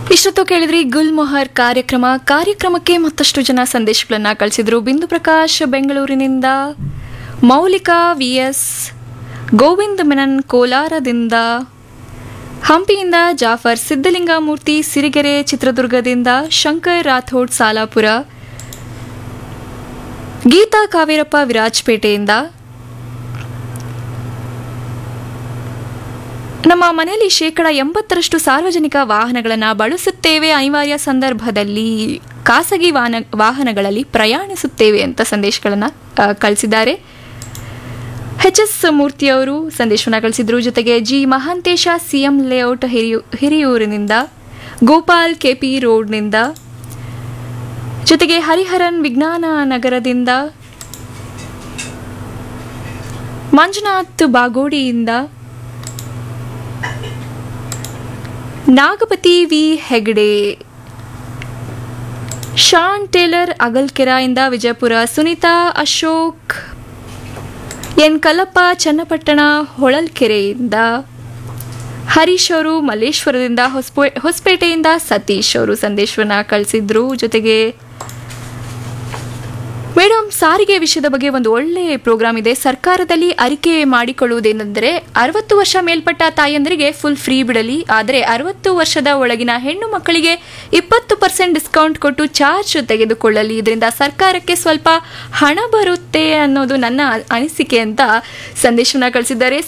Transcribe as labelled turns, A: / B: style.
A: ಇಷ್ಟೊತ್ತು ಕೇಳಿದ್ರಿ ಗುಲ್ ಮೊಹರ್ ಕಾರ್ಯಕ್ರಮ ಕಾರ್ಯಕ್ರಮಕ್ಕೆ ಮತ್ತಷ್ಟು ಜನ ಸಂದೇಶಗಳನ್ನ ಕಳಿಸಿದ್ರು ಬಿಂದು ಪ್ರಕಾಶ್ ಬೆಂಗಳೂರಿನಿಂದ ಮೌಲಿಕಾ ವಿ ಎಸ್ ಗೋವಿಂದ್ ಮೆನನ್ ಕೋಲಾರದಿಂದ ಹಂಪಿಯಿಂದ ಜಾಫರ್ ಸಿದ್ದಲಿಂಗಮೂರ್ತಿ ಸಿರಿಗೆರೆ ಚಿತ್ರದುರ್ಗದಿಂದ ಶಂಕರ್ ರಾಥೋಡ್ ಸಾಲಾಪುರ ಗೀತಾ ಕಾವೇರಪ್ಪ ವಿರಾಜಪೇಟೆಯಿಂದ ನಮ್ಮ ಮನೆಯಲ್ಲಿ ಶೇಕಡ ಎಂಬತ್ತರಷ್ಟು ಸಾರ್ವಜನಿಕ ವಾಹನಗಳನ್ನು ಬಳಸುತ್ತೇವೆ ಅನಿವಾರ್ಯ ಸಂದರ್ಭದಲ್ಲಿ ಖಾಸಗಿ ವಾಹನ ವಾಹನಗಳಲ್ಲಿ ಪ್ರಯಾಣಿಸುತ್ತೇವೆ ಅಂತ ಸಂದೇಶಗಳನ್ನು ಕಳಿಸಿದ್ದಾರೆ ಎಚ್ ಎಸ್ ಮೂರ್ತಿಯವರು ಸಂದೇಶವನ್ನು ಕಳಿಸಿದ್ರು ಜೊತೆಗೆ ಜಿ ಮಹಾಂತೇಶ ಸಿಎಂ ಲೇಔಟ್ ಹಿರಿಯೂ ಹಿರಿಯೂರಿನಿಂದ ಗೋಪಾಲ್ ಕೆಪಿ ರೋಡ್ನಿಂದ ಜೊತೆಗೆ ಹರಿಹರನ್ ವಿಜ್ಞಾನ ನಗರದಿಂದ ಮಂಜುನಾಥ್ ಬಾಗೋಡಿಯಿಂದ Nagapati V Hegde Shaun Taylor ಅಗಲ್ಕೆರೆಯಿಂದ ವಿಜಯಪುರ ಸುನೀತಾ ಅಶೋಕ್ ಎನ್ ಕಲ್ಲಪ್ಪ ಚನ್ನಪಟ್ಟಣ ಹೊಳಲ್ಕೆರೆಯಿಂದ ಹರೀಶ್ ಅವರು ಮಲ್ಲೇಶ್ವರದಿಂದ ಹೊಸಪೇ ಹೊಸಪೇಟೆಯಿಂದ ಸತೀಶ್ ಅವರು ಸಂದೇಶವನ್ನು ಕಳಿಸಿದ್ರು ಜೊತೆಗೆ ಮೇಡಮ್ ಸಾರಿಗೆ ವಿಷಯದ ಬಗ್ಗೆ ಒಂದು ಒಳ್ಳೆ ಪ್ರೋಗ್ರಾಮ್ ಇದೆ ಸರ್ಕಾರದಲ್ಲಿ ಅರಿಕೆ ಮಾಡಿಕೊಳ್ಳುವುದೇನೆಂದರೆ ಅರವತ್ತು ವರ್ಷ ಮೇಲ್ಪಟ್ಟ ತಾಯಂದರಿಗೆ ಫುಲ್ ಫ್ರೀ ಬಿಡಲಿ ಆದರೆ ಅರವತ್ತು ವರ್ಷದ ಒಳಗಿನ ಹೆಣ್ಣು ಮಕ್ಕಳಿಗೆ ಇಪ್ಪತ್ತು ಪರ್ಸೆಂಟ್ ಡಿಸ್ಕೌಂಟ್ ಕೊಟ್ಟು ಚಾರ್ಜ್ ತೆಗೆದುಕೊಳ್ಳಲಿ ಇದರಿಂದ ಸರ್ಕಾರಕ್ಕೆ ಸ್ವಲ್ಪ ಹಣ ಬರುತ್ತೆ ಅನ್ನೋದು ನನ್ನ ಅನಿಸಿಕೆ ಅಂತ ಸಂದೇಶವನ್ನು ಕಳಿಸಿದ್ದಾರೆ